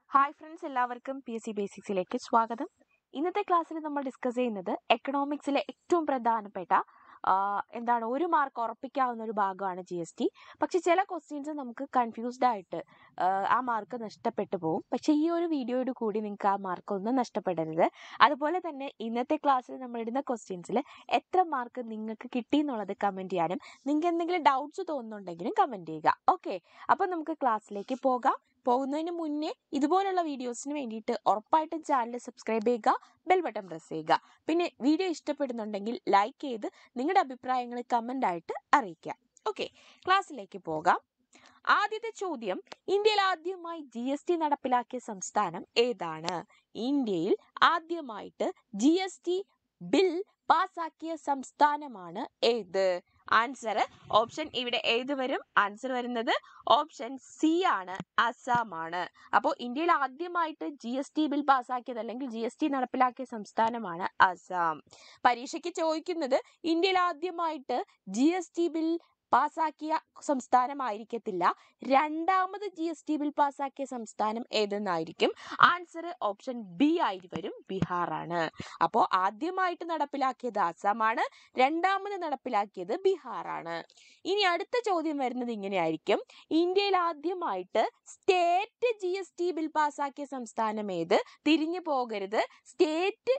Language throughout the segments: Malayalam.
ഹായ് ഫ്രണ്ട്സ് എല്ലാവർക്കും പി എസ് സി ബേസിക്സിലേക്ക് സ്വാഗതം ഇന്നത്തെ ക്ലാസ്സിൽ നമ്മൾ ഡിസ്കസ് ചെയ്യുന്നത് എക്കണോമിക്സിലെ ഏറ്റവും പ്രധാനപ്പെട്ട ആ, എന്താണ് ഒരു മാർക്ക് ഉറപ്പിക്കാവുന്ന ഒരു ഭാഗമാണ് ജി എസ് ടി പക്ഷെ ചില ക്വസ്റ്റ്യൻസ് നമുക്ക് കൺഫ്യൂസ്ഡ് ആയിട്ട് ആ, ആ മാർക്ക് നഷ്ടപ്പെട്ടു പോകും പക്ഷെ ഈ ഒരു വീഡിയോയോട് കൂടി നിങ്ങൾക്ക് ആ മാർക്ക് ഒന്നും നഷ്ടപ്പെടരുത് അതുപോലെ തന്നെ ഇന്നത്തെ ക്ലാസ്സിൽ നമ്മൾ ഇടുന്ന ക്വസ്റ്റ്യൻസിൽ എത്ര മാർക്ക് നിങ്ങൾക്ക് കിട്ടി എന്നുള്ളത് കമൻറ്റ് ചെയ്യാനും നിങ്ങൾക്ക് എന്തെങ്കിലും ഡൗട്ട്സ് തോന്നുന്നുണ്ടെങ്കിലും കമൻറ്റ് ചെയ്യുക ഓക്കെ അപ്പം നമുക്ക് ക്ലാസ്സിലേക്ക് പോകാം പോകുന്നതിന് മുന്നേ ഇതുപോലുള്ള വീഡിയോസിന് വേണ്ടിയിട്ട് ഉറപ്പായിട്ടും ചാനൽ സബ്സ്ക്രൈബ് ചെയ്യുക ബെൽ ബട്ടൺ പ്രസ് ചെയ്യുക പിന്നെ വീഡിയോ ഇഷ്ടപ്പെടുന്നുണ്ടെങ്കിൽ ലൈക്ക് ചെയ്ത് നിങ്ങളുടെ അഭിപ്രായങ്ങൾ കമൻ്റ് ആയിട്ട് അറിയിക്കുക ഓക്കെ ക്ലാസ്സിലേക്ക് പോകാം ആദ്യത്തെ ചോദ്യം ഇന്ത്യയിൽ ആദ്യമായി ജി എസ് ടി നടപ്പിലാക്കിയ സംസ്ഥാനം ഏതാണ് ഇന്ത്യയിൽ ആദ്യമായിട്ട് ജി എസ് ടി ബിൽ പാസാക്കിയ സംസ്ഥാനമാണ് ഏത് ആൻസർ ഓപ്ഷൻ ഇവിടെ ഏത് വരും ആൻസർ വരുന്നത് ഓപ്ഷൻ സി ആണ് അസം ആണ് അപ്പോൾ ഇന്ത്യയിൽ ആദ്യമായിട്ട് ജി എസ് ടി ബിൽ പാസ്സാക്കിയത് അല്ലെങ്കിൽ ജി എസ് ടി നടപ്പിലാക്കിയ സംസ്ഥാനമാണ് അസം പരീക്ഷയ്ക്ക് ചോദിക്കുന്നത് ഇന്ത്യയിൽ ആദ്യമായിട്ട് ജി എസ് ടി ബിൽ പാസ്സാക്കിയ സംസ്ഥാനമായിരിക്കത്തില്ല രണ്ടാമത് ജി എസ് ടി ബിൽ പാസ്സാക്കിയ സംസ്ഥാനം ഏതെന്നായിരിക്കും ആൻസർ ഓപ്ഷൻ ബി ആയി വരും ബീഹാർ ആണ് അപ്പോൾ ആദ്യമായിട്ട് നടപ്പിലാക്കിയത് ആസാമാണ് രണ്ടാമത് നടപ്പിലാക്കിയത് ബീഹാർ ആണ് ഇനി അടുത്ത ചോദ്യം വരുന്നത് ഇങ്ങനെയായിരിക്കും ഇന്ത്യയിൽ ആദ്യമായിട്ട് state G S T bill പാസ്സാക്കിയ സംസ്ഥാനം ഏത് തിരിഞ്ഞു പോകരുത് state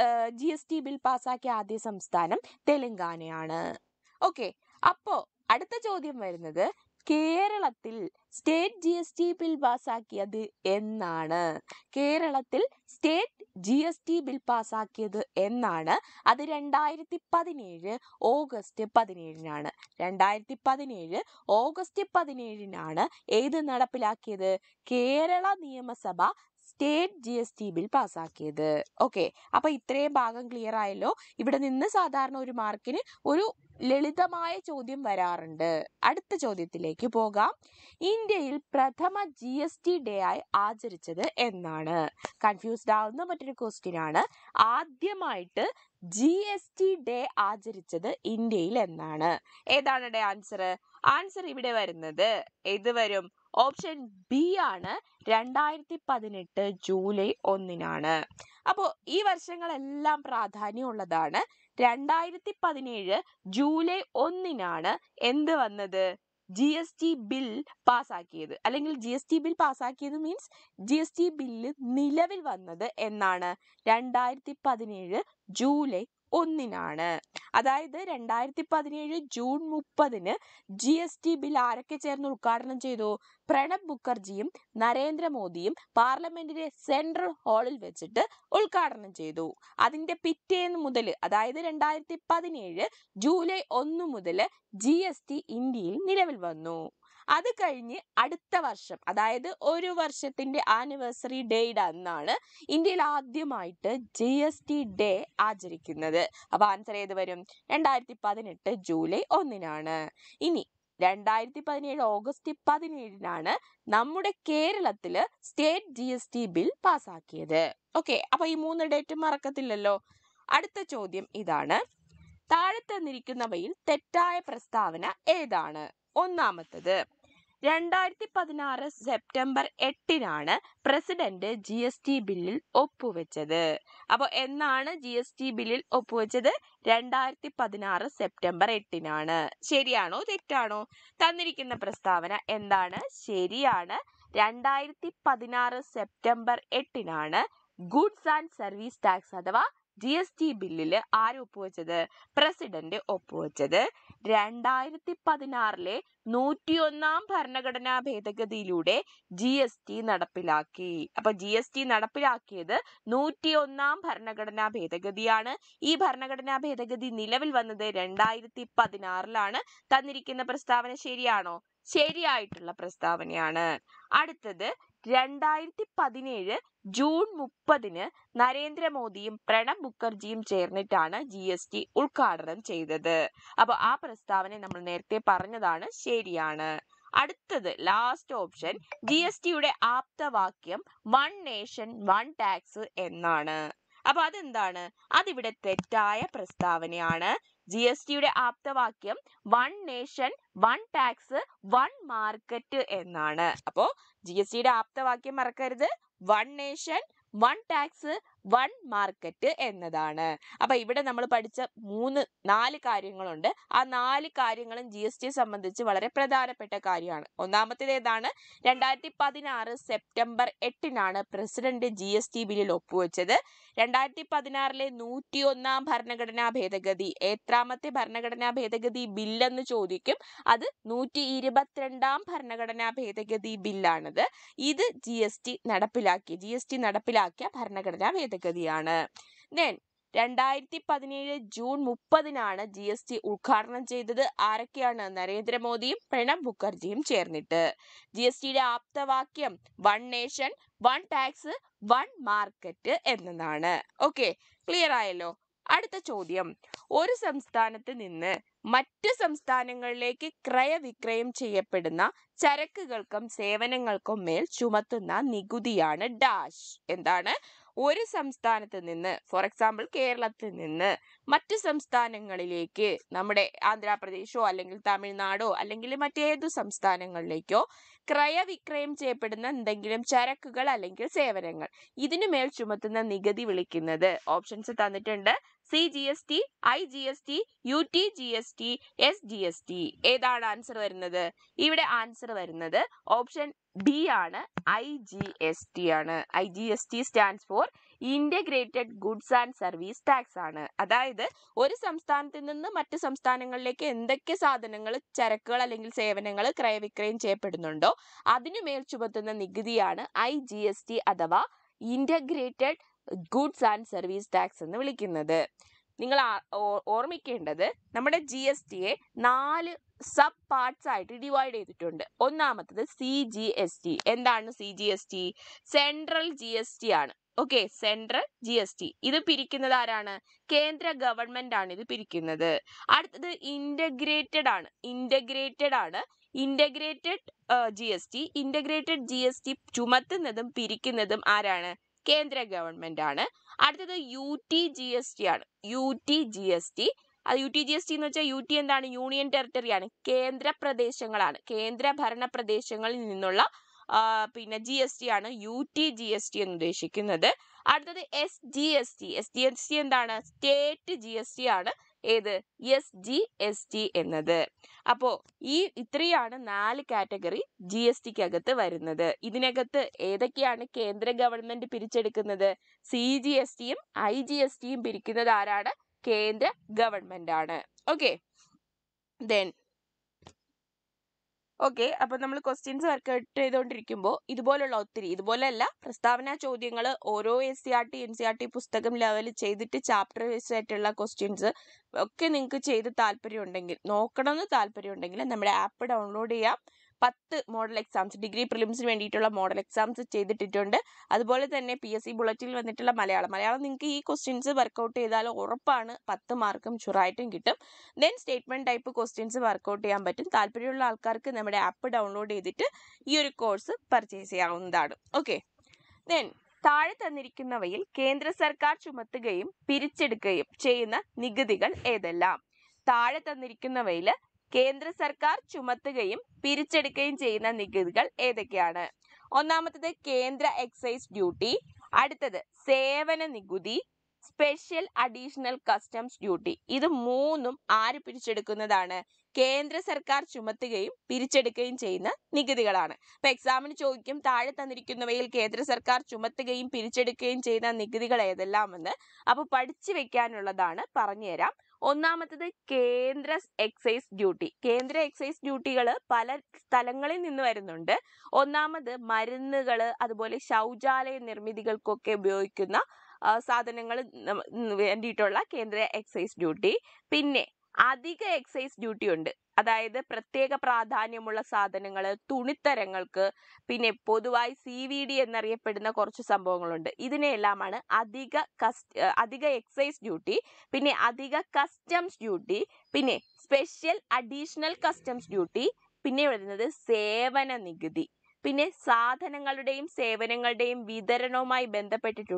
G S T bill പാസ്സാക്കിയ ആദ്യ സംസ്ഥാനം തെലങ്കാനയാണ് ഓക്കെ അപ്പോ അടുത്ത ചോദ്യം വരുന്നത് കേരളത്തിൽ state G S T bill പാസ്സാക്കിയത് എന്നാണ് കേരളത്തിൽ state G S T bill പാസ്സാക്കിയത് എന്നാണ് അത് രണ്ടായിരത്തി പതിനേഴ് ഓഗസ്റ്റ് പതിനേഴിനാണ് രണ്ടായിരത്തി പതിനേഴ് ഓഗസ്റ്റ് പതിനേഴിനാണ് ഏത് നടപ്പിലാക്കിയത് കേരള നിയമസഭ state G S T bill പാസ്സാക്കിയത് ഓക്കെ അപ്പൊ ഇത്രയും ഭാഗം ക്ലിയർ ആയല്ലോ ഇവിടെ നിന്ന് സാധാരണ ഒരു മാർക്കിന് ഒരു ലളിതമായ ചോദ്യം വരാറുണ്ട് അടുത്ത ചോദ്യത്തിലേക്ക് പോകാം ഇന്ത്യയിൽ പ്രഥമ ജി എസ് ടി ഡേ ആയി ആചരിച്ചത് എന്നാണ് കൺഫ്യൂസ്ഡ് ആവുന്ന മറ്റൊരു ക്വസ്റ്റ്യൻ ആണ് ആദ്യമായിട്ട് ജി എസ് ടി ഡേ ആചരിച്ചത് ഇന്ത്യയിൽ എന്നാണ് ഏതാണ് ഡേ ആൻസർ ആൻസർ ഇവിടെ വരുന്നത് ഏത് വരും ഓപ്ഷൻ ബി ആണ് രണ്ടായിരത്തി പതിനെട്ട് ജൂലൈ ഒന്നിനാണ് അപ്പോൾ ഈ വർഷങ്ങളെല്ലാം പ്രാധാന്യമുള്ളതാണ് രണ്ടായിരത്തി പതിനേഴ് ജൂലൈ ഒന്നിനാണ് എന്ത് വന്നത് ജി എസ് ടി ബിൽ പാസ്സാക്കിയത് അല്ലെങ്കിൽ ജി എസ് ടി ബിൽ പാസ്സാക്കിയത് means G S T bill നിലവിൽ വന്നത് എന്നാണ് രണ്ടായിരത്തി പതിനേഴ് ജൂലൈ ഒന്നിനാണ് അതായത് രണ്ടായിരത്തി പതിനേഴ് ജൂൺ മുപ്പതിന് ജി എസ് ടി ബിൽ ആരൊക്കെ ചേർന്ന് ഉദ്ഘാടനം ചെയ്തു പ്രണബ് മുഖർജിയും നരേന്ദ്രമോദിയും പാർലമെന്റിലെ സെൻട്രൽ ഹാളിൽ വെച്ചിട്ട് ഉദ്ഘാടനം ചെയ്തു അതിന്റെ പിറ്റേന്ന് മുതൽ അതായത് രണ്ടായിരത്തി പതിനേഴ് ജൂലൈ ഒന്ന് മുതൽ ജി എസ് ടി ഇന്ത്യയിൽ നിലവിൽ വന്നു അത് കഴിഞ്ഞ് അടുത്ത വർഷം അതായത് ഒരു വർഷത്തിന്റെ ആനിവേഴ്സറി ഡേയുടെ അന്നാണ് ഇന്ത്യയിൽ ആദ്യമായിട്ട് ജി എസ് ടി ഡേ ആചരിക്കുന്നത് അപ്പൊ ആൻസർ ഏത് വരും രണ്ടായിരത്തി പതിനെട്ട് ജൂലൈ ഒന്നിനാണ് ഇനി രണ്ടായിരത്തി പതിനേഴ് ഓഗസ്റ്റ് പതിനേഴിനാണ് നമ്മുടെ കേരളത്തില് state G S T bill പാസ്സാക്കിയത് ഓക്കെ അപ്പൊ ഈ മൂന്ന് ഡേറ്റ് മറക്കത്തില്ലല്ലോ അടുത്ത ചോദ്യം ഇതാണ് താഴെ തന്നിരിക്കുന്നവയിൽ തെറ്റായ പ്രസ്താവന ഏതാണ് ഒന്നാമത്തത് രണ്ടായിരത്തി പതിനാറ് സെപ്റ്റംബർ എട്ടിനാണ് പ്രസിഡന്റ് ജി എസ് ടി ബില്ലിൽ ഒപ്പുവെച്ചത് അപ്പോൾ എന്നാണ് ജി എസ് ടി ബില്ലിൽ ഒപ്പുവെച്ചത് രണ്ടായിരത്തി പതിനാറ് സെപ്റ്റംബർ എട്ടിനാണ് ശരിയാണോ തെറ്റാണോ തന്നിരിക്കുന്ന പ്രസ്താവന എന്താണ് ശരിയാണ് രണ്ടായിരത്തി പതിനാറ് സെപ്റ്റംബർ എട്ടിനാണ് ഗുഡ്സ് ആൻഡ് സർവീസ് ടാക്സ് അഥവാ ജി എസ് ടി ബില്ലില് ആര് ഒപ്പുവെച്ചത് പ്രസിഡന്റ് ഒപ്പുവെച്ചത് രണ്ടായിരത്തി പതിനാറിലെ നൂറ്റിയൊന്നാം ഭരണഘടനാ ഭേദഗതിയിലൂടെ ജി എസ് ടി നടപ്പിലാക്കി അപ്പൊ ജി എസ് ടി നടപ്പിലാക്കിയത് നൂറ്റിയൊന്നാം ഭരണഘടനാ ഭേദഗതിയാണ് ഈ ഭരണഘടനാ ഭേദഗതി നിലവിൽ വന്നത് രണ്ടായിരത്തി പതിനാറിലാണ് തന്നിരിക്കുന്ന പ്രസ്താവന ശരിയാണോ ശരിയായിട്ടുള്ള പ്രസ്താവനയാണ് അടുത്തത് രണ്ടായിരത്തി പതിനേഴ് ജൂൺ മുപ്പതിന് നരേന്ദ്രമോദിയും പ്രണബ് മുഖർജിയും ചേർന്നിട്ടാണ് ജി എസ് ടി ഉദ്ഘാടനം ചെയ്തത് അപ്പൊ ആ പ്രസ്താവന നമ്മൾ നേരത്തെ പറഞ്ഞതാണ് ശരിയാണ് അടുത്തത് ലാസ്റ്റ് ഓപ്ഷൻ ജി എസ് ടിയുടെ ആപ്തവാക്യം വൺ നേഷൻ വൺ ടാക്സ് എന്നാണ് അപ്പൊ അതെന്താണ് അതിവിടെ തെറ്റായ പ്രസ്താവനയാണ് ജി എസ് ടിയുടെ ആപ്തവാക്യം one nation one tax one market എന്നാണ് അപ്പോ ജി എസ് ടിയുടെ ആപ്തവാക്യം മറക്കരുത് one nation one tax one market എന്നതാണ് അപ്പൊ ഇവിടെ നമ്മൾ പഠിച്ച മൂന്ന് നാല് കാര്യങ്ങളുണ്ട് ആ നാല് കാര്യങ്ങളും ജി എസ് ടി സംബന്ധിച്ച് വളരെ പ്രധാനപ്പെട്ട കാര്യമാണ് ഒന്നാമത്തേത് ഏതാണ് രണ്ടായിരത്തി പതിനാറ് സെപ്റ്റംബർ എട്ടിനാണ് പ്രസിഡന്റ് ജി എസ് ടി ബില്ലിൽ ഒപ്പുവെച്ചത് രണ്ടായിരത്തി പതിനാറിലെ നൂറ്റി ഒന്നാം ഭരണഘടനാ ഭേദഗതി എത്രാമത്തെ ഭരണഘടനാ ഭേദഗതി ബില്ലെന്ന് ചോദിക്കും അത് നൂറ്റി ഇരുപത്തിരണ്ടാം ഭരണഘടനാ ഭേദഗതി ബില്ലാണിത് ഇത് ജി എസ് ടി നടപ്പിലാക്കി ജി എസ് ടി നടപ്പിലാക്കിയ ഭരണഘടനാ ഭേദഗതിയാണ് ദെൻ രണ്ടായിരത്തി പതിനേഴ് ജൂൺ മുപ്പതിനാണ് ജി എസ് ടി ഉദ്ഘാടനം ചെയ്തത് ആരൊക്കെയാണ് നരേന്ദ്രമോദിയും പ്രണബ് മുഖർജിയും ചേർന്നിട്ട് ജി എസ് ടിയുടെ ആപ്തവാക്യം one nation one tax one market എന്നതാണ് ഓക്കെ ക്ലിയർ ആയല്ലോ അടുത്ത ചോദ്യം ഒരു സംസ്ഥാനത്ത് നിന്ന് മറ്റ് സംസ്ഥാനങ്ങളിലേക്ക് ക്രയവിക്രയം ചെയ്യപ്പെടുന്ന ചരക്കുകൾക്കും സേവനങ്ങൾക്കും മേൽ ചുമത്തുന്ന നികുതിയാണ് ഡാഷ് എന്താണ് ഒരു സംസ്ഥാനത്ത് നിന്ന് ഫോർ എക്സാമ്പിൾ കേരളത്തിൽ നിന്ന് മറ്റ് സംസ്ഥാനങ്ങളിലേക്ക് നമ്മുടെ ആന്ധ്രാപ്രദേശോ അല്ലെങ്കിൽ തമിഴ്നാടോ അല്ലെങ്കിൽ മറ്റേതു സംസ്ഥാനങ്ങളിലേക്കോ ക്രയവിക്രയം ചെയ്യപ്പെടുന്ന എന്തെങ്കിലും ചരക്കുകൾ അല്ലെങ്കിൽ സേവനങ്ങൾ ഇതിനു മേൽ ചുമത്തുന്ന നികുതി വിളിക്കുന്നത് ഓപ്ഷൻസ് തന്നിട്ടുണ്ട് C G S T I G S T U T G S T S G S T ഏതാണ് ആൻസർ വരുന്നത് ഇവിടെ ആൻസർ വരുന്നത് ഓപ്ഷൻ ബി ആണ് ഐ ജി എസ് ടി ആണ് I G S T stands for integrated goods and service tax ആണ് അതായത് ഒരു സംസ്ഥാനത്ത് നിന്ന് മറ്റ് സംസ്ഥാനങ്ങളിലേക്ക് എന്തൊക്കെ സാധനങ്ങൾ ചരക്കുകൾ അല്ലെങ്കിൽ സേവനങ്ങൾ ക്രയവിക്രയം ചെയ്യപ്പെടുന്നുണ്ടോ അതിനു മേൽ ചുമത്തുന്ന നികുതിയാണ് ഐ ജി എസ് ടി അഥവാ integrated goods and service tax എന്ന് വിളിക്കുന്നത് നിങ്ങൾ ആ- ഓ- ഓർമ്മിക്കേണ്ടത് നമ്മുടെ ജി എസ് ടിയെ നാല് സബ് പാർട്സ് ആയിട്ട് ഡിവൈഡ് ചെയ്തിട്ടുണ്ട് ഒന്നാമത്തത് സി ജി എസ് ടി എന്താണ് C G S T central G S T ആണ് okay central G S T ഇത് പിരിക്കുന്നത് ആരാണ് കേന്ദ്ര ഗവൺമെന്റ് ആണ് ഇത് പിരിക്കുന്നത് അടുത്തത് ഇന്റഗ്രേറ്റഡ് ആണ് ഇന്റഗ്രേറ്റഡ് ആണ് integrated G S T integrated G S T ചുമത്തുന്നതും പിരിക്കുന്നതും ആരാണ് കേന്ദ്ര ഗവൺമെന്റ് ആണ് അടുത്തത് U T G S T ആണ് U T G S T അത് U T G S T എന്ന് വെച്ചാൽ യു ടി എന്താണ് യൂണിയൻ ടെറിട്ടറി ആണ് കേന്ദ്ര പ്രദേശങ്ങളാണ് കേന്ദ്ര ഭരണ പ്രദേശങ്ങളിൽ നിന്നുള്ള ആ, പിന്നെ ജി എസ് ടി ആണ് U T G S T എന്ന് ഉദ്ദേശിക്കുന്നത് അടുത്തത് S G S T S G S T എന്താണ് സ്റ്റേറ്റ് ജി എസ് ടി ആണ് ഏത് എസ് ജി എസ് ടി എന്നത് അപ്പോ ഈ ഇത്രയാണ് നാല് കാറ്റഗറി ജി എസ് ടിക്ക് അകത്ത് വരുന്നത് ഇതിനകത്ത് ഏതൊക്കെയാണ് കേന്ദ്ര ഗവൺമെന്റ് പിരിച്ചെടുക്കുന്നത് സി ജി എസ് ടിയും ഐ ജി എസ് ടിയും പിരിക്കുന്നത് ആരാണ് കേന്ദ്ര ഗവൺമെന്റ് ആണ് ഓക്കെ ദെൻ ഓക്കെ അപ്പൊ നമ്മൾ ക്വസ്റ്റ്യൻസ് വർക്കൗട്ട് ചെയ്തുകൊണ്ടിരിക്കുമ്പോൾ ഇതുപോലുള്ള ഒത്തിരി ഇതുപോലെയല്ല പ്രസ്താവന ചോദ്യങ്ങൾ ഓരോ S C R T N C R T പുസ്തകം ലെവൽ ചെയ്തിട്ട് ചാപ്റ്റർ വൈസ് ആയിട്ടുള്ള ക്വസ്റ്റ്യൻസ് ഒക്കെ നിങ്ങൾക്ക് ചെയ്ത് താല്പര്യം ഉണ്ടെങ്കിൽ നോക്കണമെന്ന് താല്പര്യം ഉണ്ടെങ്കിൽ നമ്മുടെ ആപ്പ് ഡൗൺലോഡ് ചെയ്യാം പത്ത് മോഡൽ എക്സാംസ് ഡിഗ്രി പ്രിലിംസിന് വേണ്ടിയിട്ടുള്ള മോഡൽ എക്സാംസ് ചെയ്തിട്ടിട്ടുണ്ട് അതുപോലെ തന്നെ പി എസ് സി ബുള്ളറ്റിൽ വന്നിട്ടുള്ള മലയാളം മലയാളം നിങ്ങൾക്ക് ഈ ക്വസ്റ്റ്യൻസ് വർക്കൗട്ട് ചെയ്താൽ ഉറപ്പാണ് പത്ത് മാർക്കും ചുറായിട്ടും കിട്ടും then statement type questions workout ചെയ്യാൻ പറ്റും താല്പര്യമുള്ള ആൾക്കാർക്ക് നമ്മുടെ ആപ്പ് ഡൗൺലോഡ് ചെയ്തിട്ട് ഈ ഒരു കോഴ്സ് പർച്ചേസ് ചെയ്യാവുന്നതാണ് ഓക്കെ ദെൻ താഴെ തന്നിരിക്കുന്നവയിൽ കേന്ദ്ര സർക്കാർ ചുമത്തുകയും പിരിച്ചെടുക്കുകയും ചെയ്യുന്ന നികുതികൾ ഏതെല്ലാം താഴെ തന്നിരിക്കുന്നവയിൽ കേന്ദ്ര സർക്കാർ ചുമത്തുകയും പിരിച്ചെടുക്കുകയും ചെയ്യുന്ന നികുതികൾ ഏതൊക്കെയാണ് ഒന്നാമത്തത് കേന്ദ്ര എക്സൈസ് ഡ്യൂട്ടി അടുത്തത് സേവന നികുതി സ്പെഷ്യൽ അഡീഷണൽ കസ്റ്റംസ് ഡ്യൂട്ടി ഇത് മൂന്നും ആര് പിരിച്ചെടുക്കുന്നതാണ് കേന്ദ്ര സർക്കാർ ചുമത്തുകയും പിരിച്ചെടുക്കുകയും ചെയ്യുന്ന നികുതികളാണ് അപ്പൊ എക്സാമിന് ചോദിക്കും താഴെ തന്നിരിക്കുന്നവയിൽ കേന്ദ്ര സർക്കാർ ചുമത്തുകയും പിരിച്ചെടുക്കുകയും ചെയ്യുന്ന നികുതികൾ ഏതെല്ലാമെന്ന് അപ്പൊ പഠിച്ചു വെക്കാനുള്ളതാണ് പറഞ്ഞുതരാം ഒന്നാമത്തത് കേന്ദ്ര എക്സൈസ് ഡ്യൂട്ടി കേന്ദ്ര എക്സൈസ് ഡ്യൂട്ടികൾ പല സ്ഥലങ്ങളിൽ നിന്ന് വരുന്നുണ്ട് ഒന്നാമത് മരുന്നുകൾ അതുപോലെ ശൗചാലയ നിർമ്മിതികൾക്കൊക്കെ ഉപയോഗിക്കുന്ന സാധനങ്ങൾ വേണ്ടിയിട്ടുള്ള കേന്ദ്ര എക്സൈസ് ഡ്യൂട്ടി പിന്നെ അധിക എക്സൈസ് ഡ്യൂട്ടി ഉണ്ട് അതായത് പ്രത്യേക പ്രാധാന്യമുള്ള സാധനങ്ങൾ തുണിത്തരങ്ങൾക്ക് പിന്നെ പൊതുവായി സി വി ഡി എന്നറിയപ്പെടുന്ന കുറച്ച് സംഭവങ്ങളുണ്ട് ഇതിനെല്ലാമാണ് അധിക കസ് അധിക എക്സൈസ് ഡ്യൂട്ടി പിന്നെ അധിക കസ്റ്റംസ് ഡ്യൂട്ടി പിന്നെ സ്പെഷ്യൽ അഡീഷണൽ കസ്റ്റംസ് ഡ്യൂട്ടി പിന്നെ വരുന്നത് സേവന നികുതി പിന്നെ സാധനങ്ങളുടെയും സേവനങ്ങളുടെയും വിതരണവുമായി ബന്ധപ്പെട്ടിട്ടുള്ള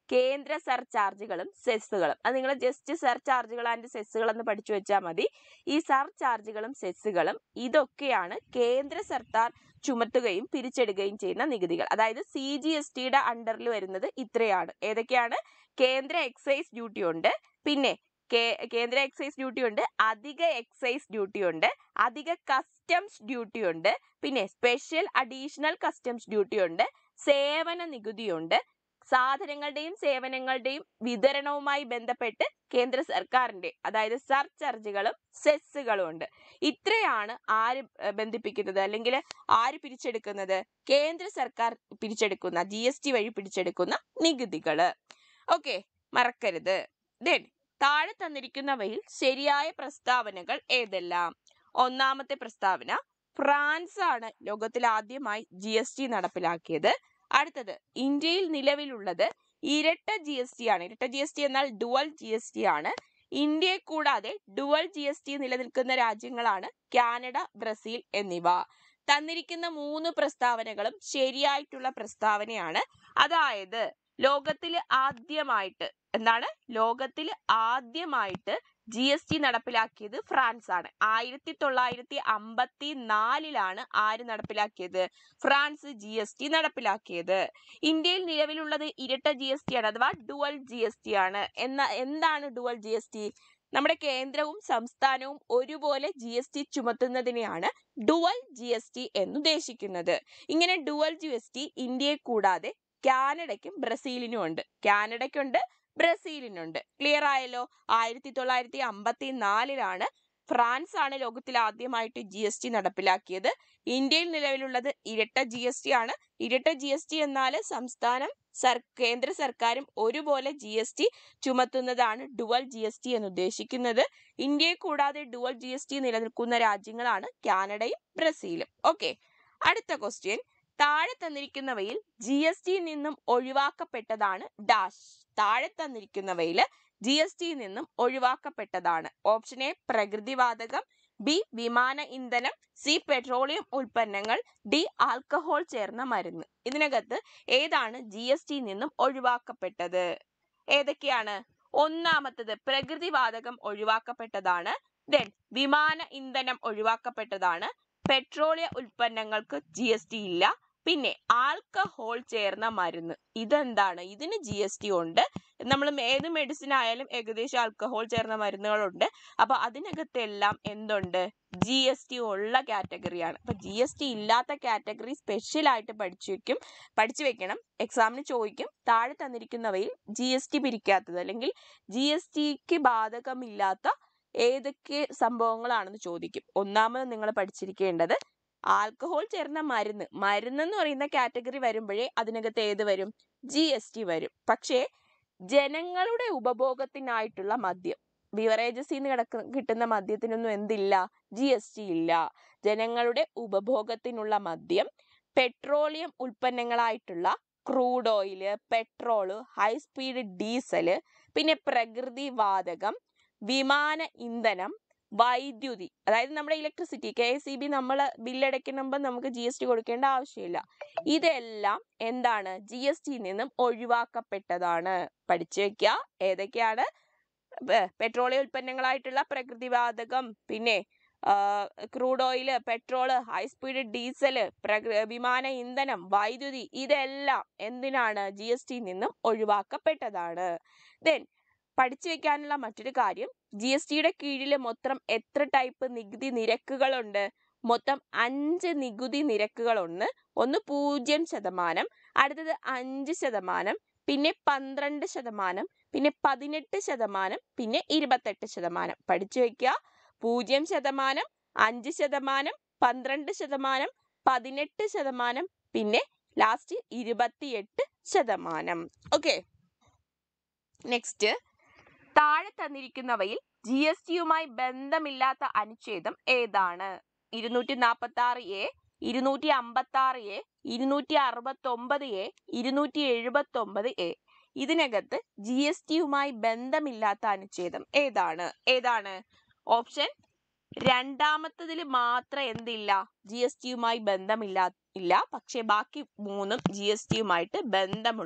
കേന്ദ്ര സർചാർജുകളും സെസ്സുകളും അത് നിങ്ങൾ ജസ്റ്റ് സർചാർജുകൾ ആൻഡ് സെസ്സുകൾ എന്ന് പഠിച്ചു വെച്ചാൽ മതി ഈ സർചാർജുകളും സെസ്സുകളും ഇതൊക്കെയാണ് കേന്ദ്ര സർക്കാർ ചുമത്തുകയും പിരിച്ചെടുക്കുകയും ചെയ്യുന്ന നികുതികൾ അതായത് സി ജി എസ് ടിയുടെ അണ്ടറിൽ വരുന്നത് ഇത്രയാണ് ഏതൊക്കെയാണ് കേന്ദ്ര എക്സൈസ് ഡ്യൂട്ടി ഉണ്ട് പിന്നെ കേ- കേന്ദ്ര എക്സൈസ് ഡ്യൂട്ടി ഉണ്ട് അധിക എക്സൈസ് ഡ്യൂട്ടി ഉണ്ട് അധിക കസ്റ്റംസ് ഡ്യൂട്ടി ഉണ്ട് പിന്നെ സ്പെഷ്യൽ അഡീഷണൽ കസ്റ്റംസ് ഡ്യൂട്ടി ഉണ്ട് സേവന നികുതിയുണ്ട് സാധനങ്ങളുടെയും സേവനങ്ങളുടെയും വിതരണവുമായി ബന്ധപ്പെട്ട് കേന്ദ്ര സർക്കാരിന്റെ അതായത് സർചാർജുകളും സെസ്സുകളും ഉണ്ട് ഇത്രയാണ് ആര് ഏർ ബന്ധിപ്പിക്കുന്നത് അല്ലെങ്കിൽ ആര് പിരിച്ചെടുക്കുന്നത് കേന്ദ്ര സർക്കാർ പിരിച്ചെടുക്കുന്ന ജി എസ് ടി വഴി പിടിച്ചെടുക്കുന്ന നികുതികള് ഓക്കെ മറക്കരുത് ദെൻ താഴെ തന്നിരിക്കുന്നവയിൽ ശരിയായ പ്രസ്താവനകൾ ഏതെല്ലാം ഒന്നാമത്തെ പ്രസ്താവന ഫ്രാൻസ് ആണ് ലോകത്തിൽ ആദ്യമായി ജി എസ് ടി നടപ്പിലാക്കിയത് അടുത്തത് ഇന്ത്യയിൽ നിലവിലുള്ളത് ഇരട്ട ജി എസ് ടി ആണ് ഇരട്ട ജി എസ് ടി എന്നാൽ ഡുവൽ ജി എസ് ടി ആണ് ഇന്ത്യയെ കൂടാതെ ഡുവൽ ജി എസ് ടി നിലനിൽക്കുന്ന രാജ്യങ്ങളാണ് കാനഡ ബ്രസീൽ എന്നിവ തന്നിരിക്കുന്ന മൂന്ന് പ്രസ്താവനകളും ശരിയായിട്ടുള്ള പ്രസ്താവനയാണ് അതായത് ലോകത്തിൽ ആദ്യമായിട്ട് എന്താണ് ലോകത്തിൽ ആദ്യമായിട്ട് ജി എസ് ടി നടപ്പിലാക്കിയത് ഫ്രാൻസ് ആണ് ആയിരത്തി തൊള്ളായിരത്തി അമ്പത്തി നാലിലാണ് ആര് നടപ്പിലാക്കിയത് ഫ്രാൻസ് ജി എസ് ടി നടപ്പിലാക്കിയത് ഇന്ത്യയിൽ നിലവിലുള്ളത് ഇരട്ട ജി എസ് ടി ആണ് അഥവാ ഡുവൽ ജി എസ് ടി ആണ് എന്ന എന്താണ് ഡുവൽ ജി എസ് ടി നമ്മുടെ കേന്ദ്രവും സംസ്ഥാനവും ഒരുപോലെ ജി എസ് ടി ചുമത്തുന്നതിനെയാണ് ഡുവൽ ജി എസ് ടി എന്നുദ്ദേശിക്കുന്നത് ഇങ്ങനെ ഡുവൽ ജി എസ് ടി ഇന്ത്യയെ കൂടാതെ കാനഡയ്ക്കും ബ്രസീലിനും ഉണ്ട് കാനഡയ്ക്കുണ്ട് ബ്രസീലിനുണ്ട് ക്ലിയർ ആയല്ലോ ആയിരത്തി തൊള്ളായിരത്തി അമ്പത്തി നാലിലാണ് ഫ്രാൻസ് ആണ് ലോകത്തിൽ ആദ്യമായിട്ട് ജി എസ് ടി നടപ്പിലാക്കിയത് ഇന്ത്യയിൽ നിലവിലുള്ളത് ഇരട്ട ജി എസ് ടി ആണ് ഇരട്ട ജി എസ് ടി എന്നാൽ സംസ്ഥാനം സർ കേന്ദ്ര സർക്കാരും ഒരുപോലെ ജി എസ് ടി ചുമത്തുന്നതാണ് ഡുവൽ ജി എസ് ടി എന്ന് ഉദ്ദേശിക്കുന്നത് ഇന്ത്യയെ കൂടാതെ ഡുവൽ ജി എസ് ടി നിലനിൽക്കുന്ന രാജ്യങ്ങളാണ് കാനഡയും ബ്രസീലും ഓക്കെ അടുത്ത ക്വസ്റ്റ്യൻ താഴെ തന്നിരിക്കുന്നവയിൽ ജി എസ് ടിയിൽ നിന്നും ഒഴിവാക്കപ്പെട്ടതാണ് ഡാഷ് താഴെ തന്നിരിക്കുന്നവയിൽ ജി എസ് ടിയിൽ നിന്നും ഒഴിവാക്കപ്പെട്ടതാണ് ഓപ്ഷൻ എ പ്രകൃതിവാതകം ബി വിമാന ഇന്ധനം സി പെട്രോളിയം ഉൽപ്പന്നങ്ങൾ ഡി ആൽക്കഹോൾ ചേർന്ന മരുന്ന് ഇതിനകത്ത് ഏതാണ് ജി എസ് ടിയിൽ നിന്നും ഒഴിവാക്കപ്പെട്ടത് ഏതൊക്കെയാണ് ഒന്നാമത്തത് പ്രകൃതിവാതകം ഒഴിവാക്കപ്പെട്ടതാണ് ദെൻ വിമാന ഇന്ധനം ഒഴിവാക്കപ്പെട്ടതാണ് പെട്രോളിയ ഉൽപ്പന്നങ്ങൾക്ക് ജി എസ് ടി ഇല്ല പിന്നെ ആൽക്കഹോൾ ചേർന്ന മരുന്ന് ഇതെന്താണ് ഇതിന് ജി എസ് ടി ഉണ്ട് നമ്മൾ ഏത് മെഡിസിൻ ആയാലും ഏകദേശം ആൽക്കഹോൾ ചേർന്ന മരുന്നുകളുണ്ട് അപ്പൊ അതിനകത്തെല്ലാം എന്തുണ്ട് ജി എസ് ടി ഉള്ള കാറ്റഗറിയാണ് അപ്പൊ ജി എസ് ടി ഇല്ലാത്ത കാറ്റഗറി സ്പെഷ്യൽ ആയിട്ട് പഠിച്ചു വെക്കും പഠിച്ചു വെക്കണം എക്സാമിന് ചോദിക്കും താഴെ തന്നിരിക്കുന്നവയിൽ ജി എസ് ടി പിരിക്കാത്തത് അല്ലെങ്കിൽ ജി എസ് ടിക്ക് ബാധകമില്ലാത്ത ഏതൊക്കെ സംഭവങ്ങളാണെന്ന് ചോദിക്കും ഒന്നാമത് നിങ്ങൾ പഠിച്ചിരിക്കേണ്ടത് ആൽക്കഹോൾ ചേർന്ന മരുന്ന് മരുന്ന് എന്ന് പറയുന്ന കാറ്റഗറി വരുമ്പോഴേ അതിനകത്ത് ഏത് വരും ജി എസ് ടി വരും പക്ഷേ ജനങ്ങളുടെ ഉപഭോഗത്തിനായിട്ടുള്ള മദ്യം ബിവറേജസിൽ നിന്ന് കിടക്ക കിട്ടുന്ന മദ്യത്തിനൊന്നും എന്തില്ല ജി എസ് ടി ഇല്ല ജനങ്ങളുടെ ഉപഭോഗത്തിനുള്ള മദ്യം പെട്രോളിയം ഉൽപ്പന്നങ്ങളായിട്ടുള്ള crude oil petrol high speed diesel പിന്നെ പ്രകൃതി വാതകം വിമാന ഇന്ധനം വൈദ്യുതി അതായത് നമ്മുടെ electricity K S E B നമ്മൾ ബില്ലടയ്ക്കുമ്പോൾ നമുക്ക് ജി എസ് ടി കൊടുക്കേണ്ട ആവശ്യമില്ല ഇതെല്ലാം എന്താണ് ജി എസ് ടിയിൽ നിന്നും ഒഴിവാക്കപ്പെട്ടതാണ് പഠിച്ചു വെക്കുക ഏതൊക്കെയാണ് പെട്രോളിയം ഉൽപ്പന്നങ്ങളായിട്ടുള്ള പ്രകൃതിവാതകം പിന്നെ crude oil petrol high speed diesel പ്രകൃ വിമാന ഇന്ധനം വൈദ്യുതി ഇതെല്ലാം എന്തിനാണ് ജി എസ് ടിയിൽ നിന്നും ഒഴിവാക്കപ്പെട്ടതാണ് ദെൻ പഠിച്ചു വെക്കാനുള്ള മറ്റൊരു കാര്യം ജി എസ് ടിയുടെ കീഴിൽ മൊത്തം എത്ര ടൈപ്പ് നികുതി നിരക്കുകളുണ്ട് മൊത്തം അഞ്ച് നികുതി നിരക്കുകളുണ്ട് ഒന്ന് പൂജ്യം ശതമാനം അടുത്തത് അഞ്ച് ശതമാനം പിന്നെ പന്ത്രണ്ട് ശതമാനം പിന്നെ പതിനെട്ട് ശതമാനം പിന്നെ ഇരുപത്തെട്ട് ശതമാനം പഠിച്ചു വെക്കുക പൂജ്യം ശതമാനം അഞ്ച് ശതമാനം പന്ത്രണ്ട് ശതമാനം പതിനെട്ട് ശതമാനം പിന്നെ ലാസ്റ്റ് ഇരുപത്തിയെട്ട് ശതമാനം ഓക്കെ നെക്സ്റ്റ് താഴെ തന്നിരിക്കുന്നവയിൽ ജി എസ് ടിയുമായി ബന്ധമില്ലാത്ത അനുച്ഛേദം ഏതാണ് ഇരുന്നൂറ്റി നാൽപ്പത്തി ആറ് എ ഇരുന്നൂറ്റി അമ്പത്തി ആറ് എ ഇരുന്നൂറ്റി അറുപത്തി ഒമ്പത് എ ഇരുന്നൂറ്റി എഴുപത്തി ഒമ്പത് എ ഇതിനകത്ത് ജി എസ് ടിയുമായി ബന്ധമില്ലാത്ത അനുച്ഛേദം ഏതാണ് ഏതാണ് ഓപ്ഷൻ രണ്ടാമത്തതിൽ മാത്രം എന്തില്ല ജി എസ് ടിയുമായി ബന്ധമില്ല ഇല്ല പക്ഷെ ബാക്കി മൂന്നും ജി എസ് ടിയുമായിട്ട് ബന്ധമുള്ള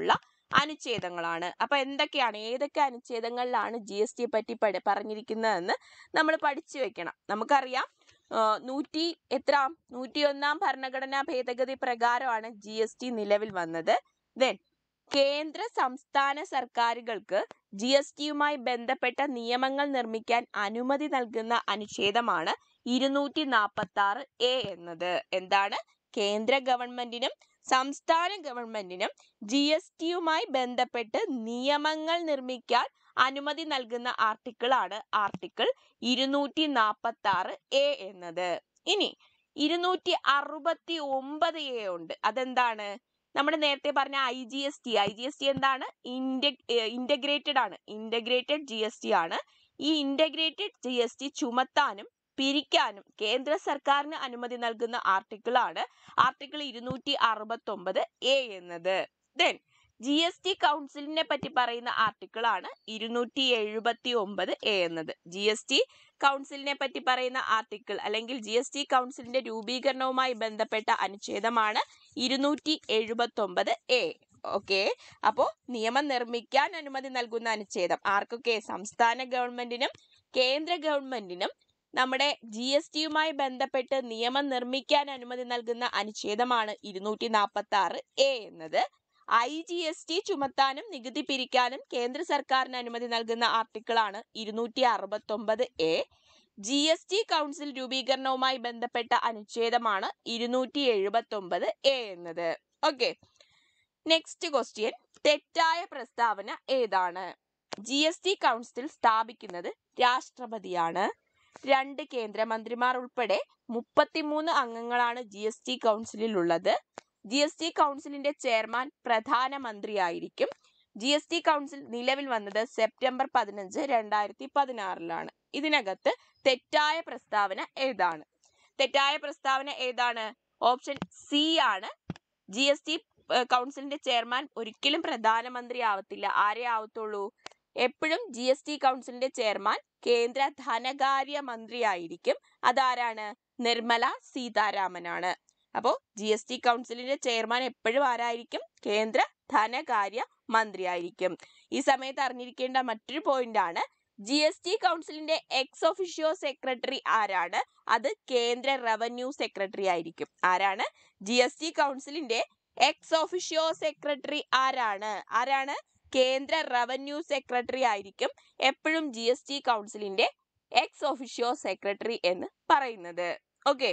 അനുച്ഛേദങ്ങളാണ് അപ്പൊ എന്തൊക്കെയാണ് ഏതൊക്കെ അനുച്ഛേദങ്ങളിലാണ് ജി എസ് ടിയെ പറ്റി പഠി പറഞ്ഞിരിക്കുന്നതെന്ന് നമ്മൾ പഠിച്ചു വെക്കണം നമുക്കറിയാം ആ, നൂറ്റി എത്ര നൂറ്റിയൊന്നാം ഭരണഘടനാ ഭേദഗതി പ്രകാരമാണ് ജി എസ് ടി നിലവിൽ വന്നത് ദെൻ കേന്ദ്ര സംസ്ഥാന സർക്കാരുകൾക്ക് ജി എസ് ടിയുമായി ബന്ധപ്പെട്ട നിയമങ്ങൾ നിർമ്മിക്കാൻ അനുമതി നൽകുന്ന അനുച്ഛേദമാണ് ഇരുന്നൂറ്റി നാൽപ്പത്തി ആറ് എ എന്നത് എന്താണ് കേന്ദ്ര ഗവൺമെന്റിനും സംസ്ഥാന ഗവൺമെന്റിനും ജി എസ് ടിയുമായി ബന്ധപ്പെട്ട് നിയമങ്ങൾ നിർമ്മിക്കാൻ അനുമതി നൽകുന്ന ആർട്ടിക്കിൾ ആണ് ആർട്ടിക്കിൾ ഇരുന്നൂറ്റി നാൽപ്പത്തി ആറ് എ എന്നത് ഇനി ഇരുന്നൂറ്റി അറുപത്തി ഒമ്പത് എ ഉണ്ട് അതെന്താണ് നമ്മൾ നേരത്തെ പറഞ്ഞ I G S T I G S T എന്താണ് ഇന്റഗ്രേറ്റഡ് ആണ് ഇന്റഗ്രേറ്റഡ് ജി എസ് ടി ആണ് ഈ ഇന്റഗ്രേറ്റഡ് ജി എസ് ടി ചുമത്താനും പിരിക്കാനും കേന്ദ്ര സർക്കാരിന് അനുമതി നൽകുന്ന ആർട്ടിക്കിൾ ആണ് ആർട്ടിക്കിൾ ഇരുന്നൂറ്റി അറുപത്തി ഒമ്പത് എ എന്നത് ദെൻ ജി എസ് ടി കൗൺസിലിനെ പറ്റി പറയുന്ന ആർട്ടിക്കിൾ ആണ് ഇരുന്നൂറ്റി എഴുപത്തി ഒമ്പത് എ എന്നത് ജി എസ് ടി കൗൺസിലിനെ പറ്റി പറയുന്ന ആർട്ടിക്കിൾ അല്ലെങ്കിൽ ജി എസ് ടി കൗൺസിലിന്റെ രൂപീകരണവുമായി ബന്ധപ്പെട്ട അനുച്ഛേദമാണ് ഇരുന്നൂറ്റി എഴുപത്തി ഒമ്പത് എ ഓക്കെ അപ്പോ നിയമം നിർമ്മിക്കാൻ അനുമതി നൽകുന്ന അനുച്ഛേദം ആർക്കൊക്കെ സംസ്ഥാന ഗവൺമെന്റിനും കേന്ദ്ര ഗവൺമെന്റിനും നമ്മുടെ ജി എസ് ടിയുമായി ബന്ധപ്പെട്ട് നിയമം നിർമ്മിക്കാൻ അനുമതി നൽകുന്ന അനുച്ഛേദമാണ് ഇരുന്നൂറ്റി നാൽപ്പത്തി ആറ് എ എന്നത് ഐ ജി എസ് ടി ചുമത്താനും നികുതി പിരിക്കാനും കേന്ദ്ര സർക്കാരിന് അനുമതി നൽകുന്ന ആർട്ടിക്കിൾ ആണ് ഇരുന്നൂറ്റി അറുപത്തി ഒമ്പത് A G S T council രൂപീകരണവുമായി ബന്ധപ്പെട്ട അനുച്ഛേദമാണ് ഇരുന്നൂറ്റി എഴുപത്തി ഒമ്പത് എ എന്നത് ഓക്കെ നെക്സ്റ്റ് ക്വസ്റ്റ്യൻ തെറ്റായ പ്രസ്താവന ഏതാണ് ജി എസ് ടി കൗൺസിൽ സ്ഥാപിക്കുന്നത് രാഷ്ട്രപതിയാണ് രണ്ട് കേന്ദ്രമന്ത്രിമാർ ഉൾപ്പെടെ മുപ്പത്തിമൂന്ന് അംഗങ്ങളാണ് ജി എസ് ടി കൗൺസിലിൽ ഉള്ളത് ജി എസ് ടി കൗൺസിലിന്റെ ചെയർമാൻ പ്രധാനമന്ത്രിയായിരിക്കും ജി എസ് ടി കൗൺസിൽ നിലവിൽ വന്നത് സെപ്റ്റംബർ പതിനഞ്ച് രണ്ടായിരത്തി പതിനാറിലാണ് ഇതിനകത്ത് തെറ്റായ പ്രസ്താവന ഏതാണ് തെറ്റായ പ്രസ്താവന ഏതാണ് ഓപ്ഷൻ സി ആണ് ജി എസ് ടി കൗൺസിലിന്റെ ചെയർമാൻ ഒരിക്കലും പ്രധാനമന്ത്രി ആവത്തില്ല ആരേ ആവത്തുള്ളൂ എപ്പോഴും ജി എസ് ടി കൗൺസിലിന്റെ ചെയർമാൻ കേന്ദ്ര ധനകാര്യ മന്ത്രിയായിരിക്കും അതാരാണ് നിർമ്മല സീതാരാമനാണ് അപ്പോൾ ജി എസ് ടി കൗൺസിലിന്റെ ചെയർമാൻ എപ്പോഴും ആരായിരിക്കും കേന്ദ്ര ധനകാര്യ മന്ത്രിയായിരിക്കും ഈ സമയത്ത് അറിഞ്ഞിരിക്കേണ്ട മറ്റൊരു പോയിന്റ് ആണ് ജി എസ് ടി കൗൺസിലിന്റെ എക്സ് ഒഫീഷ്യോ സെക്രട്ടറി ആരാണ് അത് കേന്ദ്ര റവന്യൂ സെക്രട്ടറി ആയിരിക്കും ആരാണ് ജി എസ് ടി കൗൺസിലിന്റെ എക്സ് ഒഫീഷ്യോ സെക്രട്ടറി ആരാണ് ആരാണ് കേന്ദ്ര റവന്യൂ സെക്രട്ടറി ആയിരിക്കും എപ്പോഴും ജി എസ് ടി കൗൺസിലിന്റെ എക്സ് ഒഫീഷ്യോ സെക്രട്ടറി എന്ന് പറയുന്നത് okay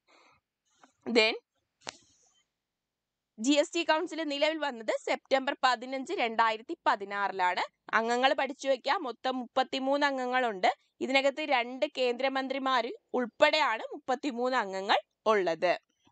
then G S T council നിലവിൽ വന്നത് സെപ്റ്റംബർ പതിനഞ്ച് രണ്ടായിരത്തി പതിനാറിലാണ് അംഗങ്ങൾ പഠിച്ചു വെക്കാം മൊത്തം മുപ്പത്തിമൂന്ന് അംഗങ്ങളുണ്ട് ഇതിനകത്ത് രണ്ട് കേന്ദ്രമന്ത്രിമാർ ഉൾപ്പെടെയാണ് മുപ്പത്തിമൂന്ന് അംഗങ്ങൾ ഉള്ളത്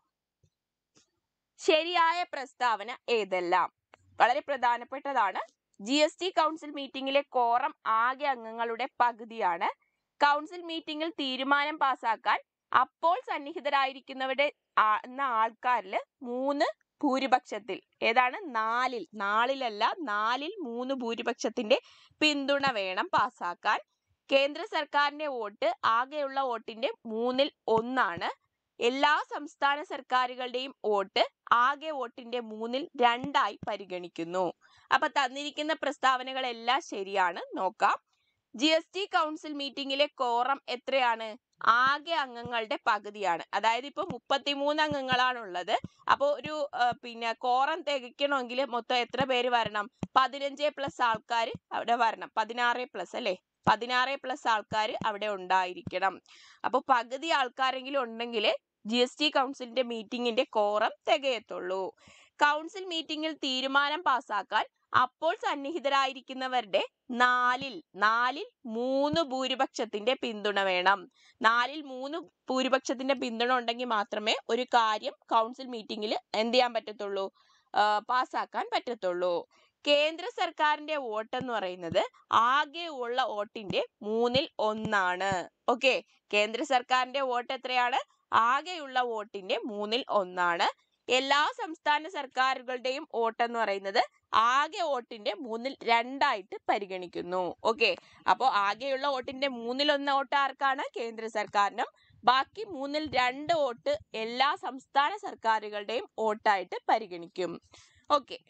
ശരിയായ പ്രസ്താവന ഏതെല്ലാം വളരെ പ്രധാനപ്പെട്ടതാണ് ജി എസ് ടി കൗൺസിൽ മീറ്റിംഗിലെ കോറം ആകെ അംഗങ്ങളുടെ പകുതിയാണ് കൗൺസിൽ മീറ്റിംഗിൽ തീരുമാനം പാസാക്കാൻ അപ്പോൾ സന്നിഹിതരായിരിക്കുന്നവരുടെ ആ- എന്ന ആൾക്കാരിൽ മൂന്ന് ഭൂരിപക്ഷത്തിൽ ഏതാണ് നാലിൽ നാലിലല്ല നാലിൽ മൂന്ന് ഭൂരിപക്ഷത്തിന്റെ പിന്തുണ വേണം പാസാക്കാൻ കേന്ദ്ര സർക്കാരിന്റെ വോട്ട് ആകെയുള്ള വോട്ടിന്റെ മൂന്നിൽ ഒന്നാണ് എല്ലാ സംസ്ഥാന സർക്കാരുകളുടെയും വോട്ട് ആകെ വോട്ടിന്റെ മൂന്നിൽ രണ്ടായി പരിഗണിക്കുന്നു അപ്പൊ തന്നിരിക്കുന്ന പ്രസ്താവനകളെല്ലാം ശരിയാണ് നോക്കാം ജി എസ് ടി കൗൺസിൽ മീറ്റിംഗിലെ കോറം എത്രയാണ് ആകെ അംഗങ്ങളുടെ പകുതിയാണ് അതായത് ഇപ്പൊ മുപ്പത്തിമൂന്ന് അംഗങ്ങളാണ് ഉള്ളത് അപ്പോൾ ഒരു ആ, പിന്നെ കോറം തികയ്ക്കണമെങ്കിൽ മൊത്തം എത്ര പേര് വരണം പതിനഞ്ച് പ്ലസ് ആൾക്കാർ അവിടെ വരണം പതിനാറ് പ്ലസ് അല്ലേ പതിനാറ് പ്ലസ് ആൾക്കാർ അവിടെ ഉണ്ടായിരിക്കണം അപ്പോൾ പകുതി ആൾക്കാരെങ്കിലും ഉണ്ടെങ്കിൽ ജി എസ് ടി കൗൺസിലിന്റെ മീറ്റിംഗിന്റെ കോറം തികയത്തുള്ളൂ കൗൺസിൽ മീറ്റിംഗിൽ തീരുമാനം പാസാക്കാൻ അപ്പോൾ സന്നിഹിതരായിരിക്കുന്നവരുടെ നാലിൽ നാലിൽ മൂന്ന് ഭൂരിപക്ഷത്തിന്റെ പിന്തുണ വേണം നാലിൽ മൂന്ന് ഭൂരിപക്ഷത്തിന്റെ പിന്തുണ ഉണ്ടെങ്കിൽ മാത്രമേ ഒരു കാര്യം കൗൺസിൽ മീറ്റിംഗിൽ എന്ത് ചെയ്യാൻ പറ്റത്തുള്ളൂ പാസ്സാക്കാൻ പറ്റത്തുള്ളൂ കേന്ദ്ര സർക്കാരിന്റെ വോട്ട് എന്ന് പറയുന്നത് ആകെ ഉള്ള വോട്ടിന്റെ മൂന്നിൽ ഒന്നാണ് ഓക്കെ കേന്ദ്ര സർക്കാരിന്റെ വോട്ട് എത്രയാണ് ആകെയുള്ള വോട്ടിന്റെ മൂന്നിൽ ഒന്നാണ് എല്ലാ സംസ്ഥാന സർക്കാരുകളുടെയും വോട്ട് എന്ന് പറയുന്നത് ആകെ വോട്ടിന്റെ മൂന്നിൽ രണ്ടായിട്ട് പരിഗണിക്കുന്നു ഓക്കെ അപ്പോൾ ആകെയുള്ള വോട്ടിന്റെ മൂന്നിൽ ഒന്ന് വോട്ട് ആർക്കാണ് കേന്ദ്ര സർക്കാരിനും ബാക്കി മൂന്നിൽ രണ്ട് വോട്ട് എല്ലാ സംസ്ഥാന സർക്കാരുകളുടെയും വോട്ടായിട്ട് പരിഗണിക്കും ഓക്കെ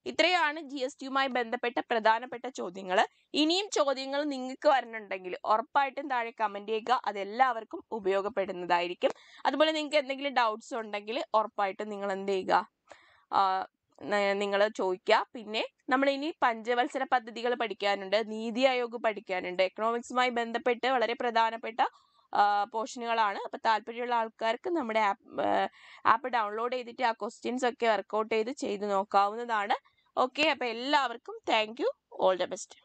ഇത്രയാണ് ജി എസ് ടിയുമായി ബന്ധപ്പെട്ട പ്രധാനപ്പെട്ട ചോദ്യങ്ങൾ ഇനിയും ചോദ്യങ്ങൾ നിങ്ങൾക്ക് വരുന്നുണ്ടെങ്കിൽ ഉറപ്പായിട്ടും താഴെ കമന്റ് ചെയ്യുക അത് എല്ലാവർക്കും ഉപയോഗപ്പെടുന്നതായിരിക്കും അതുപോലെ നിങ്ങൾക്ക് എന്തെങ്കിലും ഡൗട്ട്സ് ഉണ്ടെങ്കിൽ ഉറപ്പായിട്ടും നിങ്ങൾ എന്ത് ചെയ്യുക നിങ്ങൾ ചോദിക്കുക പിന്നെ നമ്മൾ ഇനി പഞ്ചവത്സര പദ്ധതികൾ പഠിക്കാനുണ്ട് നീതി ആയോഗ് പഠിക്കാനുണ്ട് എക്കണോമിക്സുമായി ബന്ധപ്പെട്ട് വളരെ പ്രധാനപ്പെട്ട പോർഷനുകളാണ് അപ്പോൾ താല്പര്യമുള്ള ആൾക്കാർക്ക് നമ്മുടെ ആപ്പ് ആപ്പ് ഡൗൺലോഡ് ചെയ്തിട്ട് ആ ക്വസ്റ്റ്യൻസ് ഒക്കെ വർക്കൗട്ട് ചെയ്ത് ചെയ്ത് നോക്കാവുന്നതാണ് ഓക്കെ അപ്പോൾ എല്ലാവർക്കും thank you all the best